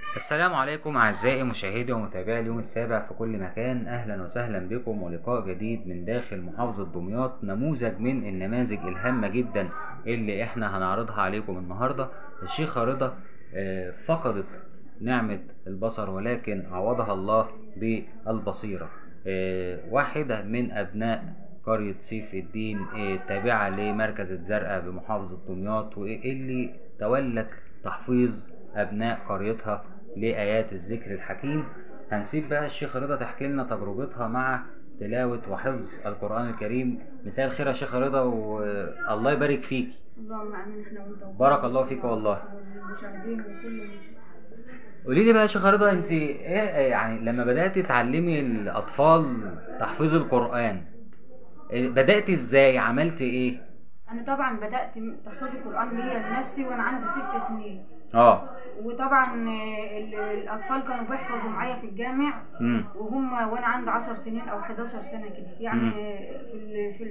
السلام عليكم أعزائي مشاهدي ومتابعي اليوم السابع في كل مكان أهلا وسهلا بكم ولقاء جديد من داخل محافظة دمياط نموذج من النماذج الهامة جدا اللي احنا هنعرضها عليكم النهاردة الشيخة رضا آه، فقدت نعمة البصر ولكن عوضها الله بالبصيرة آه، واحدة من أبناء قرية سيف الدين آه، تابعة لمركز الزرقاء بمحافظة دمياط واللي تولت تحفيظ أبناء قريتها لآيات الذكر الحكيم هنسيب بقى الشيخ رضا تحكي لنا تجربتها مع تلاوة وحفظ القرآن الكريم مساء الخير يا شيخ رضا والله يبارك فيكي اللهم امين احنا وانت وكل بارك الله فيك والله. والمشاهدين وكل المسلمين قولي لي بقى يا شيخ رضا انت ايه يعني لما بدأتي تعلمي الأطفال تحفيظ القرآن إيه، بدأتي ازاي عملتي ايه انا طبعا بدات تحفيظ القران ليا لنفسي وانا عندي ست سنين اه وطبعا آه، ال- الاطفال كانوا بيحفظوا معايا في الجامع امم وهم وانا عندي 10 سنين او 11 سنه كده يعني مم. آه، في ال في ال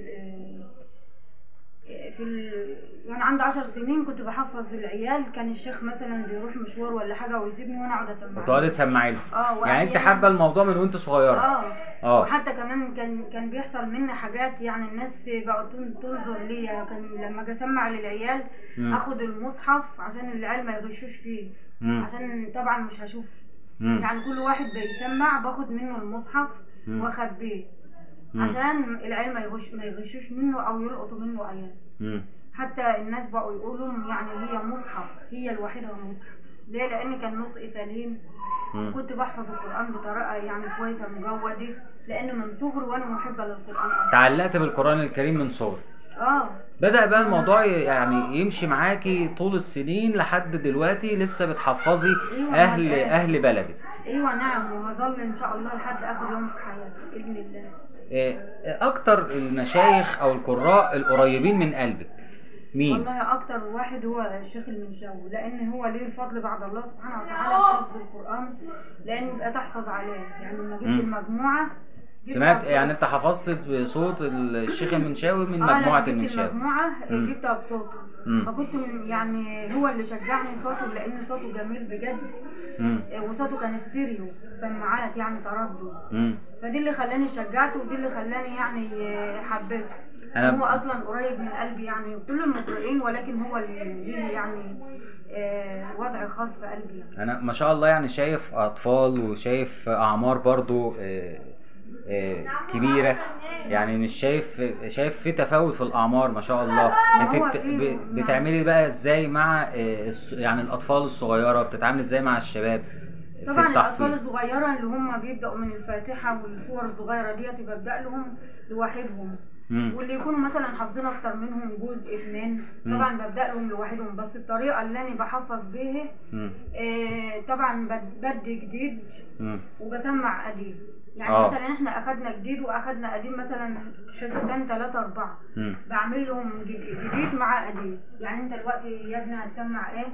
آه، في ال وانا عندي 10 سنين كنت بحفظ العيال كان الشيخ مثلا بيروح مشوار ولا حاجه ويسيبني وانا اقعد اسمع وتقعدي تسمعي لهم اه يعني انت وأحياناً- حابة الموضوع من وانت صغيرة اه اه وحتى كمان كان كان بيحصل مني حاجات يعني الناس بقوا تن- تنظر ليا كان لما اجي اسمع للعيال مم. اخد المصحف عشان العيال ما يغشوش فيه مم. عشان طبعا مش هشوف مم. يعني كل واحد بيسمع باخد منه المصحف مم. واخبيه مم. عشان العيال ما يغش ما يغشوش منه او يلقطوا منه ايات مم. حتى الناس بقوا يقولوا يعني هي مصحف هي الوحيده المصحف ليه لان كان نطقي سليم مم. كنت بحفظ القرآن بطريقة يعني كويسة مجودة لأن من صغري وأنا محبة للقرآن أصلا. تعلقت بالقرآن الكريم من صغرك آه بدأ بقى الموضوع ي- يعني يمشي معاكي طول السنين لحد دلوقتي لسه بتحفظي أيوة، أهل أيوة. أهل بلدك أيوة نعم وهظل إن شاء الله لحد آخر يوم في حياتي بإذن الله. إيه، أكتر المشايخ أو القراء القريبين من قلبك مين؟ والله أكتر واحد هو الشيخ المنشاوي لأن هو ليه الفضل بعد الله سبحانه وتعالى في حفظ القرآن لأن يبقى تحفظ عليه يعني لما جبت مم. المجموعة جبتها سمعت بصوت. يعني أنت حفظت بصوت الشيخ المنشاوي من آه، لما مجموعة جبت المنشاوي المجموعة مم. جبتها بصوته مم. فكنت م- يعني هو اللي شجعني صوته لأن صوته جميل بجد مم. وصوته كان ستيريو سماعات يعني تردد مم. فدي اللي خلاني شجعته ودي اللي خلاني يعني حبيته أنا- هو اصلا قريب من قلبي يعني كل المقرئين ولكن هو اللي ليه يعني آه، وضع خاص في قلبي يعني. أنا ما شاء الله يعني شايف أطفال وشايف أعمار برضو آه، آه، كبيرة يعني مش شايف شايف في تفاوت في الأعمار ما شاء الله أنت هو بت- في- ب- بتعملي بقى إزاي مع آه، الص- يعني الأطفال الصغيرة بتتعاملي إزاي مع الشباب في طبعا الاطفال التحفيظ الصغيره اللي هم بيبداوا من الفاتحه والسور الصغيره ديت ببدا لهم لوحدهم مم. واللي يكونوا مثلا حافظين اكتر منهم جزء اتنين مم. طبعا ببدا لهم لوحدهم بس الطريقه اللي انا بحفظ بيها مم. آه، طبعا بد- بدي جديد مم. وبسمع قديم يعني آه. مثلا احنا اخدنا جديد واخدنا قديم مثلا حصتين ثلاثة أربعة مم. بعمل لهم جد- جديد مع قديم يعني انت دلوقتي يا ابني هتسمع ايه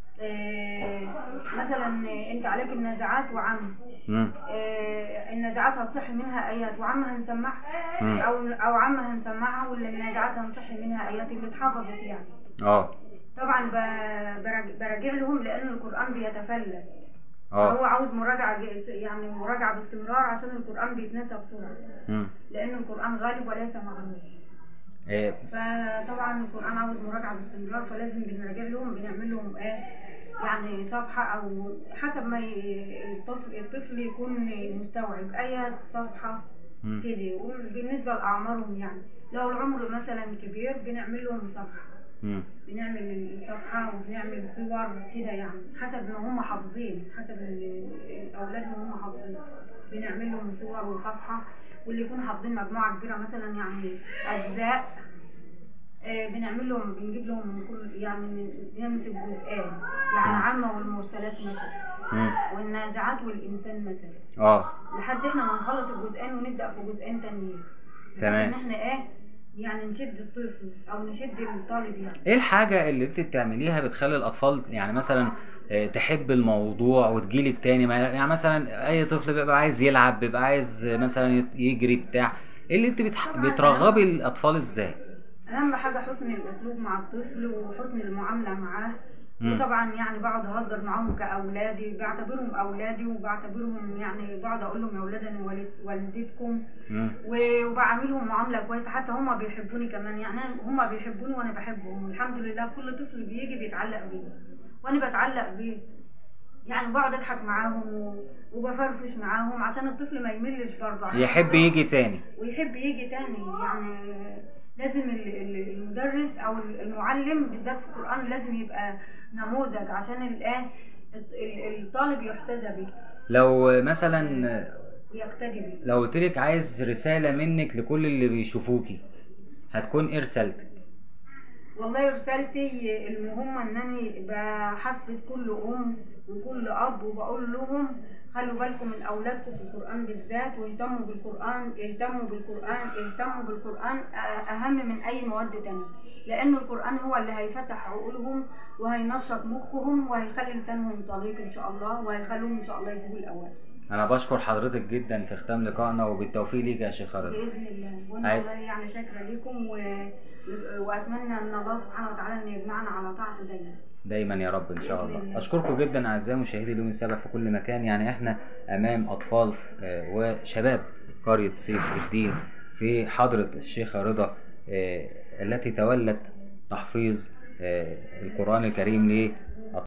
آه مثلا انت عليك النازعات وعم مم. آه النازعات هتصحي منها ايات وعم هنسمعها مم. او او عم هنسمعها ولا النازعات هنصحي منها ايات اللي اتحفظت يعني اه طبعا ب- براجع, براجع لهم لان القران بيتفلت اه فهو عاوز مراجعه ج- يعني مراجعه باستمرار عشان القران بيتنسى بسرعه مم. لان القران غالب وليس مغلوب إيه، فطبعا القران عاوز مراجعه باستمرار فلازم بنراجع لهم بنعمل لهم ايه يعني صفحه او حسب ما ي- الطفل الطفل يكون مستوعب ايه صفحه مم. كده وبالنسبه لاعمارهم يعني لو العمر مثلا كبير بنعمل لهم صفحه مم. بنعمل صفحة وبنعمل صور كده يعني حسب ما هم حافظين حسب ال- الأولاد ما هم حافظين بنعمل لهم صور وصفحة واللي يكونوا حافظين مجموعة كبيرة مثلا يعني أجزاء آه، بنعمل لهم بنجيب لهم من كل يعني نمسك جزئين يعني عامة والمرسلات مثلا مم. والنازعات والإنسان مثلا اه لحد احنا ما نخلص الجزئين ونبدأ في جزئين تانيين بحيث تمام. ان احنا ايه يعني نشد الطفل او نشد الطالب يعني ايه الحاجة اللي انت بتعمليها بتخلي الاطفال يعني مثلا آه، تحب الموضوع وتجيلك تاني ما- يعني مثلا اي طفل بيبقى عايز يلعب بيبقى عايز آه، مثلا يت- يجري بتاع ايه اللي انت بتح... طبعاً. بترغبي الاطفال ازاي اهم حاجه حسن الاسلوب مع الطفل وحسن المعامله معاه مم. وطبعا يعني بقعد اهزر معاهم كاولادي بعتبرهم اولادي وبعتبرهم يعني بقعد اقول لهم يا اولاد انا والد- والدتكم مم. و- وبعاملهم معامله كويسه حتى هم بيحبوني كمان يعني هم بيحبوني وانا بحبهم الحمد لله كل طفل بيجي بيتعلق بيه وانا بتعلق بيه يعني بقعد اضحك معاهم و- وبفرفش معاهم عشان الطفل ما يملش برضه عشان يحب الطفل- يجي تاني ويحب يجي تاني يعني لازم ال- ال- المدرس او المعلم بالذات في القران لازم يبقى نموذج عشان الايه الط- ال- الطالب يحتذى به لو مثلا ويقتدي به لو قلتلك عايز رسالة منك لكل اللي بيشوفوكي هتكون ايه رسالتك والله رسالتي المهمة انني بحفز كل ام وكل اب وبقول لهم خلوا بالكم من اولادكم في القران بالذات واهتموا بالقران اهتموا بالقران اهتموا بالقران أ- اهم من اي مواد تانية لان القران هو اللي هيفتح عقولهم وهينشط مخهم وهيخلي لسانهم طليق ان شاء الله وهيخليهم ان شاء الله يجيبوا الاول انا بشكر حضرتك جدا في ختام لقائنا وبالتوفيق ليك يا شيخ رضا باذن الله وانا أي. والله يعني شاكره لكم و... واتمنى ان الله سبحانه وتعالى ان يجمعنا على طاعته دايما دايما يا رب ان شاء بإذن الله الله. اشكركم جدا اعزائي مشاهدي اليوم السابع في كل مكان يعني احنا امام اطفال آه، وشباب قريه سيف الدين في حضره الشيخه رضا آه، التي تولت تحفيظ آه، القران الكريم